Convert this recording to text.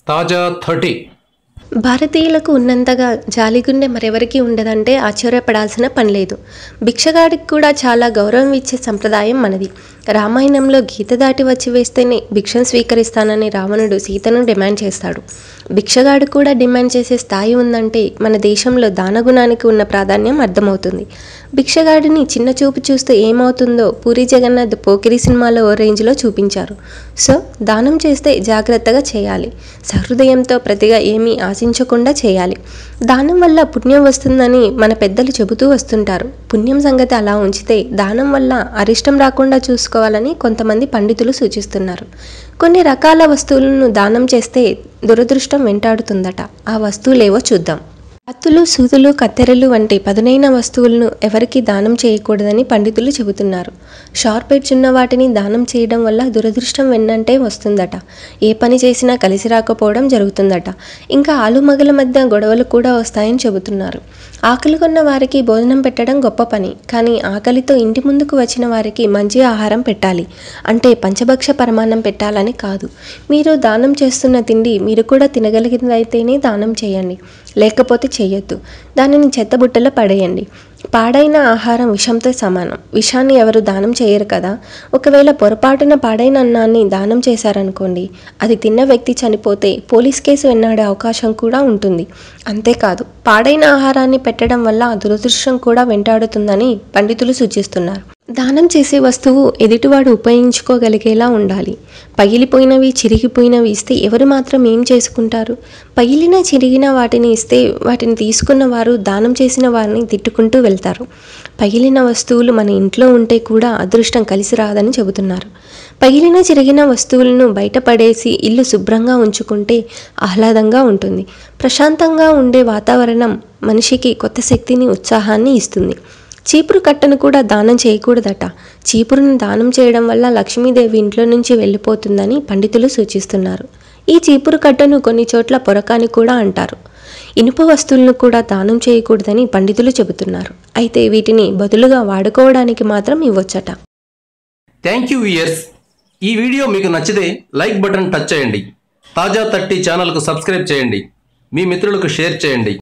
తాజా థర్టీ భారతీయులకు ఉన్నంతగా జాలిగుండె మరెవరికీ ఉండదంటే ఆశ్చర్యపడాల్సిన పని లేదు భిక్షగాడికి కూడా చాలా గౌరవం ఇచ్చే సంప్రదాయం మనది రామాయణంలో గీత దాటి వచ్చి వేస్తేనే భిక్షను స్వీకరిస్తానని రావణుడు సీతను డిమాండ్ చేస్తాడు భిక్షగాడు కూడా డిమాండ్ చేసే స్థాయి ఉందంటే మన దేశంలో దానగుణానికి ఉన్న ప్రాధాన్యం అర్థమవుతుంది భిక్షగాడిని చిన్న చూపు చూస్తే ఏమవుతుందో పూరి జగన్నాథ్ పోకిరి సినిమాలో ఓ రేంజ్లో చూపించారు సో దానం చేస్తే జాగ్రత్తగా చేయాలి సహృదయంతో ప్రతిగా ఏమీ ఆశించకుండా చేయాలి దానం వల్ల పుణ్యం వస్తుందని మన పెద్దలు చెబుతూ వస్తుంటారు పుణ్యం సంగతి అలా ఉంచితే దానం వల్ల అరిష్టం రాకుండా చూసుకోవాలని కొంతమంది పండితులు సూచిస్తున్నారు కొన్ని రకాల వస్తువులను దానం చేస్తే దురదృష్టం వెంటాడుతుందట ఆ వస్తువులేవో చూద్దాం కత్తులు సూదులు కత్తెరలు వంటి పదునైన వస్తువులను ఎవరికీ దానం చేయకూడదని పండితులు చెబుతున్నారు షార్ప్ ఎడ్జ్ ఉన్న వాటిని దానం చేయడం వల్ల దురదృష్టం వెన్నంటే వస్తుందట ఏ పని చేసినా కలిసి రాకపోవడం జరుగుతుందట ఇంకా ఆలుమగల మధ్య గొడవలు కూడా వస్తాయని చెబుతున్నారు ఆకలి కొన్న వారికి భోజనం పెట్టడం గొప్ప పని కానీ ఆకలితో ఇంటి ముందుకు వచ్చిన వారికి మంచి ఆహారం పెట్టాలి అంటే పంచభక్ష పరమాన్నం పెట్టాలని కాదు మీరు దానం చేస్తున్న తిండి మీరు కూడా తినగలిగినదైతేనే దానం చేయండి లేకపోతే చేయొద్దు దానిని చెత్తబుట్టలో పడేయండి పాడైన ఆహారం విషంతో సమానం విషాన్ని ఎవరు దానం చేయరు కదా ఒకవేళ పొరపాటున పాడైన అన్నాన్ని దానం చేశారనుకోండి అది తిన్న వ్యక్తి చనిపోతే పోలీస్ కేసు వెన్నాడే అవకాశం కూడా ఉంటుంది అంతేకాదు పాడైన ఆహారాన్ని పెట్టడం వల్ల దురదృష్టం కూడా వెంటాడుతుందని పండితులు సూచిస్తున్నారు దానం చేసే వస్తువు ఎదుటివాడు ఉపయోగించుకోగలిగేలా ఉండాలి పగిలిపోయినవి చిరిగిపోయినవి ఇస్తే ఎవరు మాత్రం ఏం చేసుకుంటారు పగిలిన చిరిగిన వాటిని ఇస్తే వాటిని తీసుకున్న వారు దానం చేసిన వారిని తిట్టుకుంటూ వెళ్తారు పగిలిన వస్తువులు మన ఇంట్లో ఉంటే కూడా అదృష్టం కలిసి రాదని చెబుతున్నారు పగిలిన చిరిగిన వస్తువులను బయటపడేసి ఇల్లు శుభ్రంగా ఉంచుకుంటే ఆహ్లాదంగా ఉంటుంది ప్రశాంతంగా ఉండే వాతావరణం మనిషికి కొత్త శక్తిని ఉత్సాహాన్ని ఇస్తుంది చీపురు కట్టను కూడా దానం చేయకూడదట చీపురును దానం చేయడం వల్ల లక్ష్మీదేవి ఇంట్లో నుంచి వెళ్ళిపోతుందని పండితులు సూచిస్తున్నారు ఈ చీపురు కట్టను కొన్ని చోట్ల పొరకాని కూడా అంటారు ఇనుప వస్తువులను కూడా దానం చేయకూడదని పండితులు చెబుతున్నారు అయితే వీటిని బదులుగా వాడుకోవడానికి మాత్రం ఇవ్వచ్చట థ్యాంక్ యూ ఇయర్స్ ఈ వీడియో మీకు నచ్చితే లైక్ బటన్ టచ్ చేయండి తాజా థర్టీ ఛానల్కు సబ్స్క్రైబ్ చేయండి మీ మిత్రులకు షేర్ చేయండి